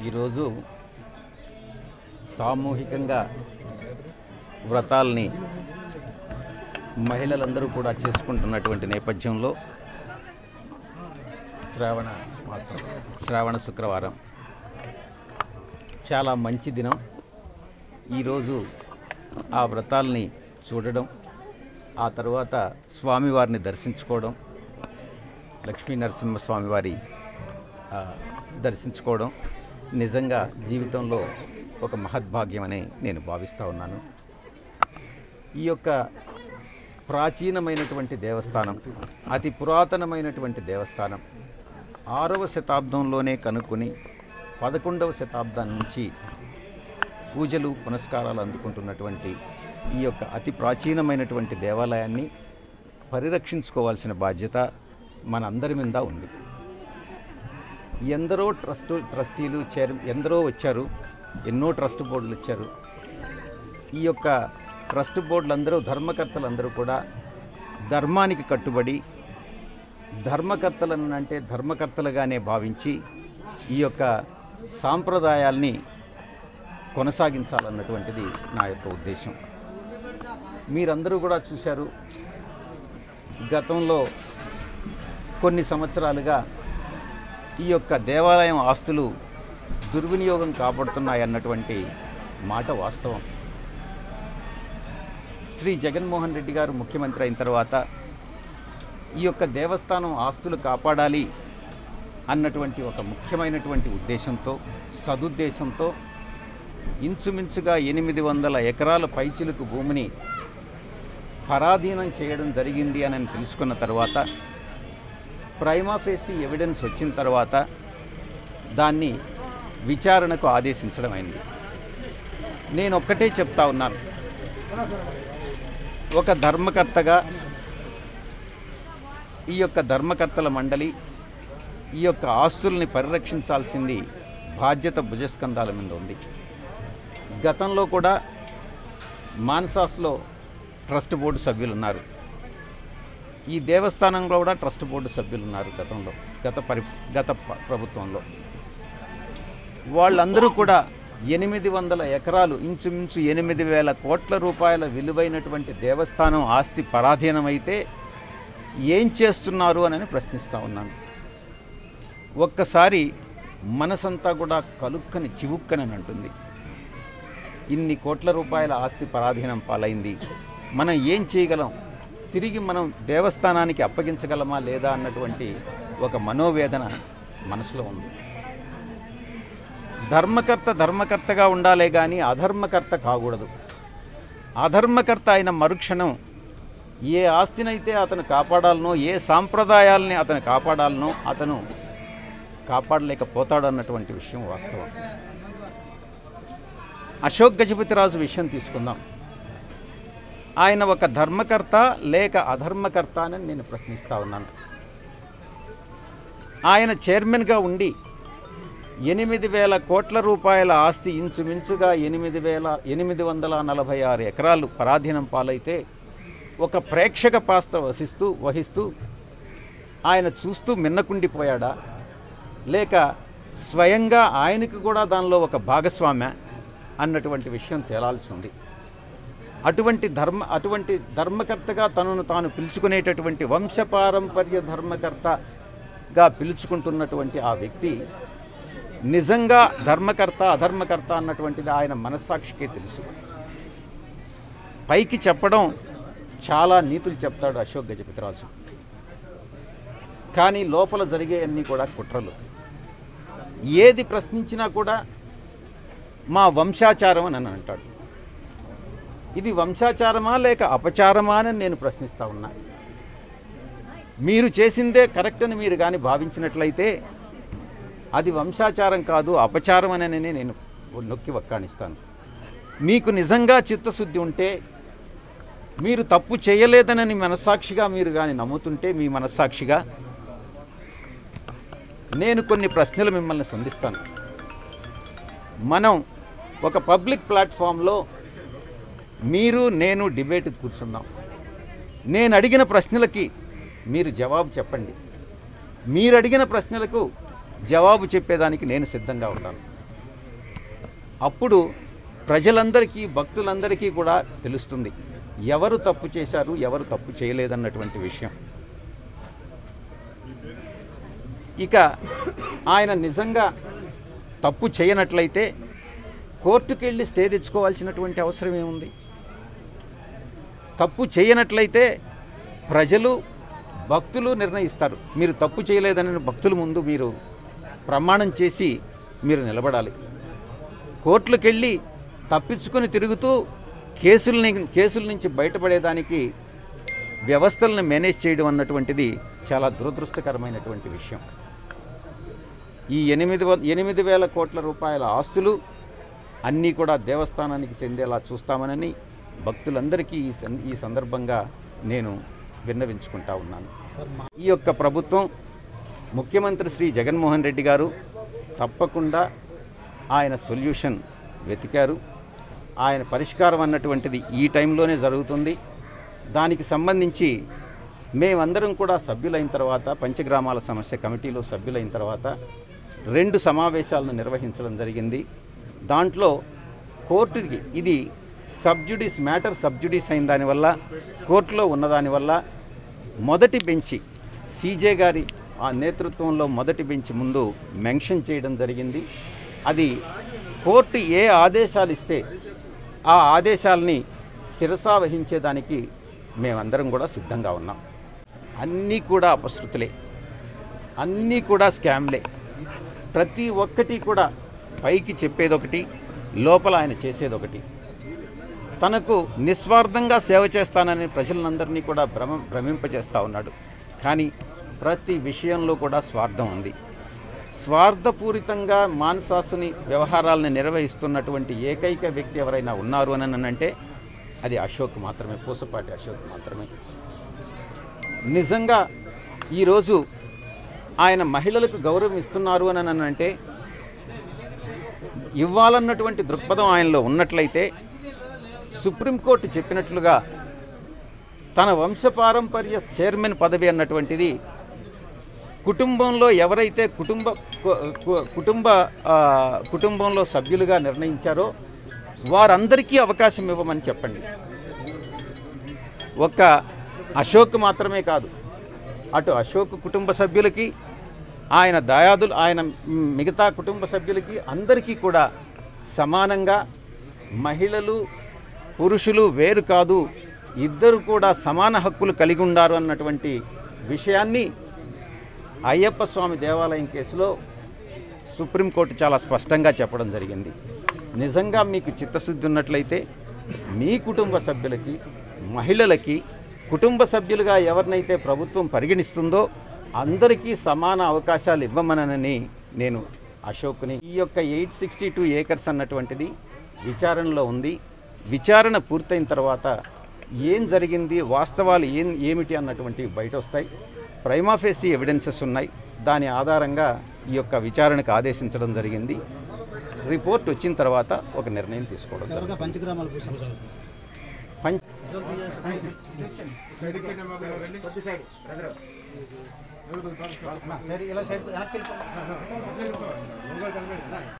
ఈరోజు సామూహికంగా వ్రతాల్ని మహిళలందరూ కూడా చేసుకుంటున్నటువంటి నేపథ్యంలో శ్రావణ మాసం శ్రావణ శుక్రవారం చాలా మంచి దినం ఈరోజు ఆ వ్రతాల్ని చూడడం ఆ తర్వాత స్వామివారిని దర్శించుకోవడం లక్ష్మీ నరసింహస్వామి వారి ఆ, దర్శించుకోవడం నిజంగా జీవితంలో ఒక మహద్భాగ్యమని నేను భావిస్తూ ఉన్నాను ఈ యొక్క ప్రాచీనమైనటువంటి దేవస్థానం అతి పురాతనమైనటువంటి దేవస్థానం ఆరవ శతాబ్దంలోనే కనుక్కొని పదకొండవ శతాబ్దం నుంచి పూజలు పునస్కారాలు అందుకుంటున్నటువంటి ఈ యొక్క అతి ప్రాచీనమైనటువంటి దేవాలయాన్ని పరిరక్షించుకోవాల్సిన బాధ్యత మనందరి మీద ఉంది ఎందరో ట్రస్ట్ ట్రస్టీలు చైర్ ఎందరో వచ్చారు ఎన్నో ట్రస్ట్ బోర్డులు వచ్చారు ఈ యొక్క ట్రస్ట్ బోర్డులు అందరూ ధర్మకర్తలు అందరూ కూడా ధర్మానికి కట్టుబడి ధర్మకర్తలను అంటే ధర్మకర్తలుగానే భావించి ఈ యొక్క సాంప్రదాయాల్ని కొనసాగించాలన్నటువంటిది నా యొక్క ఉద్దేశం మీరందరూ కూడా చూశారు గతంలో కొన్ని సంవత్సరాలుగా ఈ యొక్క దేవాలయం ఆస్తులు దుర్వినియోగం కాబడుతున్నాయన్నటువంటి మాట వాస్తవం శ్రీ జగన్మోహన్ రెడ్డి గారు ముఖ్యమంత్రి అయిన తర్వాత ఈ యొక్క దేవస్థానం ఆస్తులు కాపాడాలి అన్నటువంటి ఒక ముఖ్యమైనటువంటి ఉద్దేశంతో సదుద్దేశంతో ఇంచుమించుగా ఎనిమిది వందల ఎకరాల పైచిలుకు భూమిని పరాధీనం చేయడం జరిగింది అని తెలుసుకున్న తర్వాత ప్రైమాఫేసి ఎవిడెన్స్ వచ్చిన తర్వాత దాన్ని విచారణకు ఆదేశించడం అయింది నేను ఒక్కటే చెప్తా ఉన్నాను ఒక ధర్మకర్తగా ఈ యొక్క ధర్మకర్తల మండలి ఈ యొక్క ఆస్తుల్ని పరిరక్షించాల్సింది బాధ్యత భుజస్కంధాల మీద ఉంది గతంలో కూడా మాన్సాస్లో ట్రస్ట్ బోర్డు సభ్యులు ఉన్నారు ఈ దేవస్థానంలో కూడా ట్రస్ట్ బోర్డు సభ్యులు ఉన్నారు గతంలో గత పరి గత ప- ప్రభుత్వంలో వాళ్ళందరూ కూడా ఎనిమిది వందల ఎకరాలు ఇంచుమించు ఎనిమిది వేల కోట్ల రూపాయల విలువైనటువంటి దేవస్థానం ఆస్తి పరాధీనమైతే ఏం చేస్తున్నారు అని ప్రశ్నిస్తూ ఉన్నాను ఒక్కసారి మనసంతా కూడా కలుక్కని చివుక్కని అంటుంది ఇన్ని కోట్ల రూపాయల ఆస్తి పరాధీనం పాలైంది మనం ఏం చేయగలం తిరిగి మనం దేవస్థానానికి అప్పగించగలమా లేదా అన్నటువంటి ఒక మనోవేదన మనసులో ఉంది ధర్మకర్త ధర్మకర్తగా ఉండాలే కానీ అధర్మకర్త కాకూడదు అధర్మకర్త అయిన మరుక్షణం ఏ ఆస్తినైతే అతను కాపాడాలనో ఏ సాంప్రదాయాల్ని అతను కాపాడాలనో అతను కాపాడలేకపోతాడు అన్నటువంటి విషయం వాస్తవం అశోక్ గజపతిరాజు విషయం తీసుకుందాం ఆయన ఒక ధర్మకర్త లేక అధర్మకర్త అని నేను ప్రశ్నిస్తా ఉన్నాను ఆయన చైర్మన్గా ఉండి ఎనిమిది వేల కోట్ల రూపాయల ఆస్తి ఇంచుమించుగా ఎనిమిది వేల ఎనిమిది వందల నలభై ఆరు ఎకరాలు పరాధీనం పాలైతే ఒక ప్రేక్షక పాత్ర వహిస్తూ వహిస్తూ ఆయన చూస్తూ మిన్నకుండిపోయాడా లేక స్వయంగా ఆయనకు కూడా దానిలో ఒక భాగస్వామ్య అన్నటువంటి విషయం తేలాల్సి ఉంది అటువంటి ధర్మ అటువంటి ధర్మకర్తగా తనను తాను పిలుచుకునేటటువంటి వంశపారంపర్య ధర్మకర్తగా పిలుచుకుంటున్నటువంటి ఆ వ్యక్తి నిజంగా ధర్మకర్త అధర్మకర్త అన్నటువంటిది ఆయన మనస్సాక్షికే తెలుసు పైకి చెప్పడం చాలా నీతులు చెప్తాడు అశోక్ గజపతిరాజు కానీ లోపల జరిగే అన్నీ కూడా కుట్రలు ఏది ప్రశ్నించినా కూడా మా వంశాచారం అని అంటాడు ఇది వంశాచారమా లేక అపచారమా అని నేను ప్రశ్నిస్తా ఉన్నా మీరు చేసిందే కరెక్ట్ అని మీరు కానీ భావించినట్లయితే అది వంశాచారం కాదు అపచారం అని నేను నొక్కి వక్కాణిస్తాను మీకు నిజంగా చిత్తశుద్ధి ఉంటే మీరు తప్పు చేయలేదనని మనస్సాక్షిగా మీరు కానీ నమ్ముతుంటే మీ మనస్సాక్షిగా నేను కొన్ని ప్రశ్నలు మిమ్మల్ని సంధిస్తాను మనం ఒక పబ్లిక్ ప్లాట్ఫామ్లో మీరు నేను డిబేట్ కూర్చుందాం నేను అడిగిన ప్రశ్నలకి మీరు జవాబు చెప్పండి మీరు అడిగిన ప్రశ్నలకు జవాబు చెప్పేదానికి నేను సిద్ధంగా ఉంటాను అప్పుడు ప్రజలందరికీ భక్తులందరికీ కూడా తెలుస్తుంది ఎవరు తప్పు చేశారు ఎవరు తప్పు చేయలేదన్నటువంటి విషయం ఇక ఆయన నిజంగా తప్పు చేయనట్లయితే కోర్టుకు వెళ్ళి స్టే తెచ్చుకోవాల్సినటువంటి అవసరం ఏముంది తప్పు చేయనట్లయితే ప్రజలు భక్తులు నిర్ణయిస్తారు మీరు తప్పు చేయలేదని భక్తుల ముందు మీరు ప్రమాణం చేసి మీరు నిలబడాలి కోర్టులకు వెళ్ళి తప్పించుకొని తిరుగుతూ కేసుల్ని కేసుల నుంచి బయటపడేదానికి వ్యవస్థలను మేనేజ్ చేయడం అన్నటువంటిది చాలా దురదృష్టకరమైనటువంటి విషయం ఈ ఎనిమిది వ ఎనిమిది వేల కోట్ల రూపాయల ఆస్తులు అన్నీ కూడా దేవస్థానానికి చెందేలా చూస్తామనని భక్తులందరికీ ఈ సం- ఈ సందర్భంగా నేను విన్నవించుకుంటా ఉన్నాను ఈ యొక్క ప్రభుత్వం ముఖ్యమంత్రి శ్రీ జగన్మోహన్ రెడ్డి గారు తప్పకుండా ఆయన సొల్యూషన్ వెతికారు ఆయన పరిష్కారం అన్నటువంటిది ఈ టైంలోనే జరుగుతుంది దానికి సంబంధించి మేమందరం కూడా సభ్యులైన తర్వాత పంచగ్రామాల సమస్య కమిటీలో సభ్యులైన తర్వాత రెండు సమావేశాలను నిర్వహించడం జరిగింది దాంట్లో కోర్టుకి ఇది సబ్జుడిస్ మ్యాటర్ సబ్జుడిస్ అయిన దానివల్ల కోర్టులో ఉన్నదానివల్ల మొదటి బెంచి సీజే గారి ఆ నేతృత్వంలో మొదటి బెంచ్ ముందు మెన్షన్ చేయడం జరిగింది అది కోర్టు ఏ ఆదేశాలు ఇస్తే ఆ ఆదేశాలని శిరసా వహించేదానికి మేమందరం కూడా సిద్ధంగా ఉన్నాం అన్నీ కూడా అపశృతులే అన్నీ కూడా స్కామ్లే ప్రతి ఒక్కటి కూడా పైకి చెప్పేదొకటి లోపల ఆయన చేసేదొకటి తనకు నిస్వార్థంగా సేవ చేస్తానని ప్రజలందరినీ కూడా భ్రమ భ్రమింపచేస్తూ ఉన్నాడు కానీ ప్రతి విషయంలో కూడా స్వార్థం ఉంది స్వార్థపూరితంగా మానసాసుని వ్యవహారాలను నిర్వహిస్తున్నటువంటి ఏకైక వ్యక్తి ఎవరైనా ఉన్నారు అని అంటే అది అశోక్ మాత్రమే పూసపాటి అశోక్ మాత్రమే నిజంగా ఈరోజు ఆయన మహిళలకు గౌరవం ఇస్తున్నారు అని అంటే ఇవ్వాలన్నటువంటి దృక్పథం ఆయనలో ఉన్నట్లయితే సుప్రీంకోర్టు చెప్పినట్లుగా తన వంశపారంపర్య చైర్మన్ పదవి అన్నటువంటిది కుటుంబంలో ఎవరైతే కుటుంబ కు- కు- కుటుంబ ఆ, కుటుంబంలో సభ్యులుగా నిర్ణయించారో వారందరికీ అవకాశం ఇవ్వమని చెప్పండి ఒక్క అశోక్ మాత్రమే కాదు అటు అశోక్ కుటుంబ సభ్యులకి ఆయన దయాదులు ఆయన మిగతా కుటుంబ సభ్యులకి అందరికీ కూడా సమానంగా మహిళలు పురుషులు వేరు కాదు ఇద్దరు కూడా సమాన హక్కులు కలిగి ఉండారు అన్నటువంటి విషయాన్ని అయ్యప్ప స్వామి దేవాలయం కేసులో సుప్రీంకోర్టు చాలా స్పష్టంగా చెప్పడం జరిగింది నిజంగా మీకు చిత్తశుద్ధి ఉన్నట్లయితే మీ కుటుంబ సభ్యులకి మహిళలకి కుటుంబ సభ్యులుగా ఎవరినైతే ప్రభుత్వం పరిగణిస్తుందో అందరికీ సమాన అవకాశాలు ఇవ్వమనని నేను అశోక్ని ఈ యొక్క ఎయిట్ సిక్స్టీ టూ ఏకర్స్ అన్నటువంటిది విచారణలో ఉంది విచారణ పూర్తయిన తర్వాత ఏం జరిగింది వాస్తవాలు ఏం ఏమిటి అన్నటువంటివి బయట వస్తాయి ప్రైమాఫేసీ ఎవిడెన్సెస్ ఉన్నాయి దాని ఆధారంగా ఈ యొక్క విచారణకు ఆదేశించడం జరిగింది రిపోర్ట్ వచ్చిన తర్వాత ఒక నిర్ణయం తీసుకోవడం జరుగుతుంది. చివరిగా పంచగ్రామాల భూ సమస్య పంచ సరే ఇలా సైడ్ వెనక్కి వెళ్ళిపో.